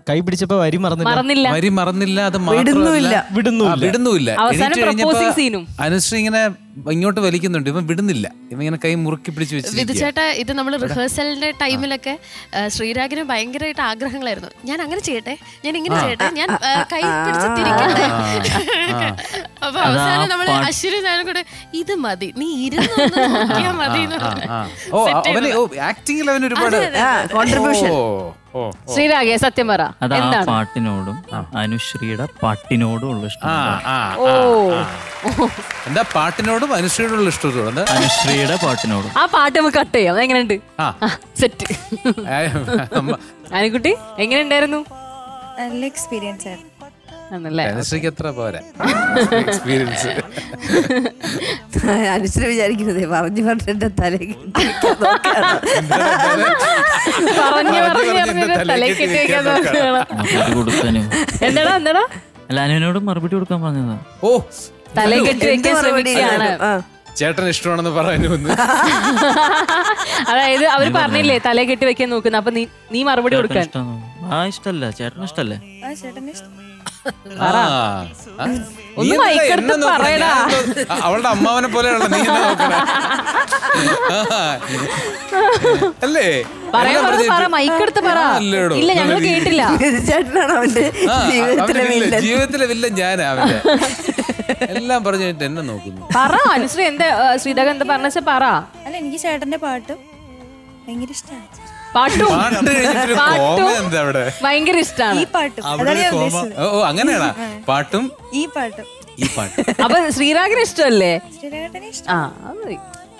കൈ പിടിച്ചപ്പോ വരി മറന്നില്ല മറന്നില്ല വരി മറന്നില്ല അത് വിടുന്നുമില്ല. മാത്രമല്ല വിടുന്നുമില്ല. ആ, വിടുന്നുമില്ല അവസാനം എണീറ്റ് കഴിഞ്ഞപ്പോ proposing scene ഉം. അനുശ്രീ ഇങ്ങനെ ഇങ്ങോട്ട് വലിക്കുന്നുണ്ട് ഇവൻ വിടുന്നില്ല ഇവൻ ഇങ്ങനെ കൈ മുറുക്കി പിടിച്ച് വെച്ചിരിക്കുക വിധുചേട്ടാ ഇത് നമ്മൾ റിഹേഴ്സലിന്റെ ടൈമിലൊക്കെ ആ, ശ്രീരാഗിന് ഭയങ്കരമായിട്ട് ആഗ്രഹങ്ങളായിരുന്നു ഞാൻ അങ്ങനെ ചെയ്യട്ടെ ഞാൻ ഇങ്ങനെ ചെയ്യട്ടെ ഞാൻ ആ, കൈ പിടിച്ച് തിരിക്കട്ടെ അപ്പൊ അവസാനം നമ്മൾ അശ്വരി ഞാനും കൂടെ ഇത് മതി നീ ഇരുന്ന് ഒന്ന് നോക്കിയാ മതി എന്ന് പറഞ്ഞു. ആ. ഓ അവന് ഓ ആക്ടിങ്ങിൽ അവൻ ഒരുപാട് കോൺട്രിബ്യൂഷൻ ഓ ഓ ശ്രീരാഗേ സത്യം പറ അത് ആ എന്താണ് പാട്ടിനോടും അനുശ്രീയുടെ പാട്ടിനോടും ഉള്ള ഇഷ്ടം ആ ആ ഓ എന്താ പാട്ടിനോടും അനുശ്രീയോടുള്ള ഇഷ്ടത്തോടും എന്താ അനുശ്രീയുടെ പാട്ടിനോടും ആ പാട്ട് നമുക്ക് കട്ട് ചെയ്യാം എങ്ങനെയുണ്ട് ആ. സെറ്റ് ആ, അമ്മ, ആനക്കുട്ടി എങ്ങനെ ഉണ്ടായിരുന്നു നല്ല എക്സ്പീരിയൻസ് ആയിരുന്നു ആണല്ലേ അനുശ്രീക്ക് എത്ര പോരാ എക്സ്പീരിയൻസ് അനുശ്രീ വിചാരിക്കുന്നത് പറഞ്ഞു പറഞ്ഞിട്ട് തലയിൽ പറഞ്ഞു പറഞ്ഞ് പറഞ്ഞു പറഞ്ഞ് പറഞ്ഞു എന്റെ തലയിൽ തലയിൽ കെട്ടി വെക്കാൻ കെട്ടി വെക്കാൻ നോക്കുകയാണ്. മറുപടി കൊടുക്കാനും എന്താടാ എന്താടാ അല്ല അനുവിനോട് മറുപടി കൊടുക്കാൻ പറഞ്ഞതാ ഓ തലയിൽ കെട്ടി വെക്കാൻ ശ്രമിക്കുകയാണ് ചേട്ടൻ ഇഷ്ടമാണെന്ന് പറയാനും ഒന്ന് അതായത് അവര് പറഞ്ഞില്ലേ തലയിൽ കെട്ടി വെക്കാൻ നോക്കുന്ന അപ്പൊ നീ നീ മറുപടി ചേട്ടന് കൊടുക്കാൻ ഇഷ്ടമാണോ? ആ ഇഷ്ടല്ല ചേട്ടന് ഇഷ്ടല്ലേ ആ ചേട്ടന് ഇഷ്ടം ആ. ആ? നീ ഒന്ന് എന്തിനാ മൈക്കെടുത്ത് എന്നെ നോക്കണെ? പറയടാ. ഞാൻ എന്തോ- അ- അവളുടെ അമ്മാവനെ പോലെയാണല്ലോ നീ എന്നെ നോക്കണെ. ആ. അല്ലേ പറയാൻ എല്ലാം പറഞ്ഞ പറഞ്ഞിട്ട് പറ മൈക്കെടുത്ത് പറ അല്ലേടോ. ഇല്ല ഞങ്ങൾ നീ- കേട്ടില്ല ചേട്ടനാണ് അവന്റെ ആ, ജീവിതത്തിലെ അവന്റെ വില്ലൻ. വില്ലൻ ജീവിതത്തിലെ വില്ലൻ ഞാനാ അവന്റെ എല്ലാം പറഞ്ഞു കഴിഞ്ഞിട്ട് എന്നെ നോക്കുന്നു പറ അനുശ്രീ എന്താ ഏ, ശ്രീധക എന്താ പറഞ്ഞ പറ അല്ല എനിക്ക് ചേട്ടന്റെ പാട്ടും ഭയങ്കര ഇഷ്ടമാണ് പാട്ടും പാട്ട് കഴിഞ്ഞിട്ടൊരു പാട്ടും കോമ എന്താ അവിടെ ഭയങ്കര ഇഷ്ടാണ് ഈ പാട്ടും അതാണ് ഞാൻ ഉദ്ദേശിച്ചത് ഓ ഓ, അങ്ങനെയാണാ പാട്ടും ഈ പാട്ടും ഈ പാട്ട് അപ്പൊ ശ്രീരാഗിന് ഇഷ്ടമല്ലേ ശ്രീരാഗേട്ടനെ ഇഷ്ടം ആ അത്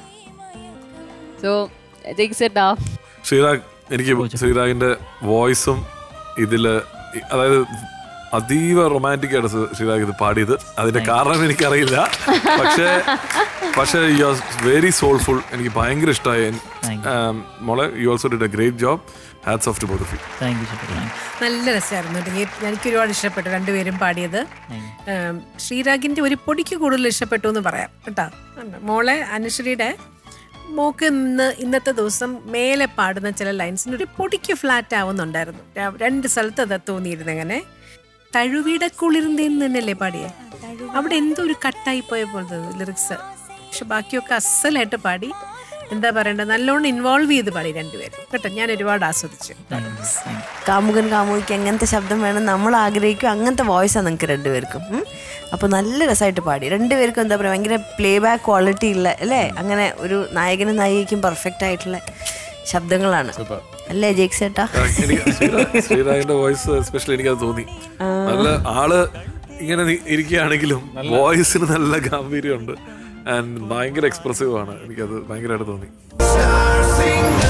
സോ ജയിക്സെട്ടാ ശ്രീരാഗ് എനിക്ക് ശ്രീരാഗിന്റെ വോയിസും ഇതില് ഇ- അതായത് അതീവ റൊമാൻറ്റിക് ആയിട്ട് ശ്രീ- ശ്രീരാഗ് ഇത് പാടിയത് അതിന്റെ കാരണം എനിക്കറിയില്ല പക്ഷേ പക്ഷേ യു ആർ വെരി സോൾഫുൾ എനിക്ക് ഭയങ്കര ഇഷ്ടമായി Thank മോളെ you also did a great job hats off to both of you thank you ചേട്ടാ താങ്ക് നല്ല രസമായിരുന്നു കേട്ടോ. എനിക്ക് എനിക്ക് ഒരുപാട് ഇഷ്ടപ്പെട്ടു രണ്ടുപേരും പാടിയത് ഉം, ശ്രീരാഗിന്റെ ഒരു പൊടിക്ക് കൂടുതൽ ഇഷ്ടപ്പെട്ടു എന്ന് പറയാം കേട്ടോ ഉണ്ട്. മോളെ അനുശ്രീയുടെ മോക്ക് ഇന്ന് ഇന്നത്തെ ദിവസം മേലെ പാടുന്ന ചില ലൈൻസിന് ഒരു പൊടിക്ക് ഫ്ലാറ്റ് ആവുന്നുണ്ടായിരുന്നു ര- രണ്ട് സ്ഥലത്ത് അത് തോന്നിയിരുന്നു അങ്ങനെ തഴുവിട കുളിർന്നേന്ന് തന്നെയല്ലേ പാടിയേ അവിടെ എന്തോ ഒരു കട്ടായി പോയ പോലത്തെ ലിറിക്സ് പക്ഷെ ബാക്കിയൊക്കെ അസലായിട്ട് പാടി എന്താ പറയണ്ടത് നല്ലോണം ഇൻവോൾവ് ചെയ്ത് പാടി രണ്ടുപേരും കേട്ടോ ഞാൻ ഒരുപാട് ആസ്വദിച്ചു കാമുകൻ കാമുകിക്ക് എങ്ങനത്തെ ശബ്ദം വേണം നമ്മൾ ആഗ്രഹിക്കും അങ്ങനത്തെ വോയിസാണ് നിങ്ങൾക്ക് രണ്ടുപേർക്കും ഉം. അപ്പോൾ നല്ല രസമായിട്ട് പാടി രണ്ടുപേർക്കും എന്താ പറയുക ഭയങ്കര പ്ലേ ബാക്ക് ക്വാളിറ്റി ഉള്ള അല്ലേ അങ്ങനെ ഒരു നായകനും നായികയ്ക്കും പെർഫെക്റ്റ് ആയിട്ടുള്ള ശബ്ദങ്ങളാണ് അല്ലേ ജേക്സ് ചേട്ടാ എനിക്ക് ശ്രീരാ- ശ്രീരാഗിന്റെ വോയിസ് എസ്പെഷ്യലി എനിക്കത് തോന്നി നല്ല ആള് ഇങ്ങനെ നി- ഇരിക്കുകയാണെങ്കിലും വോയിസിന് നല്ല ഗാംഭീര്യമുണ്ട് ആൻഡ് ഭയങ്കര എക്സ്പ്രസീവ് ആണ് എനിക്കത് ഭയങ്കരമായിട്ട് തോന്നി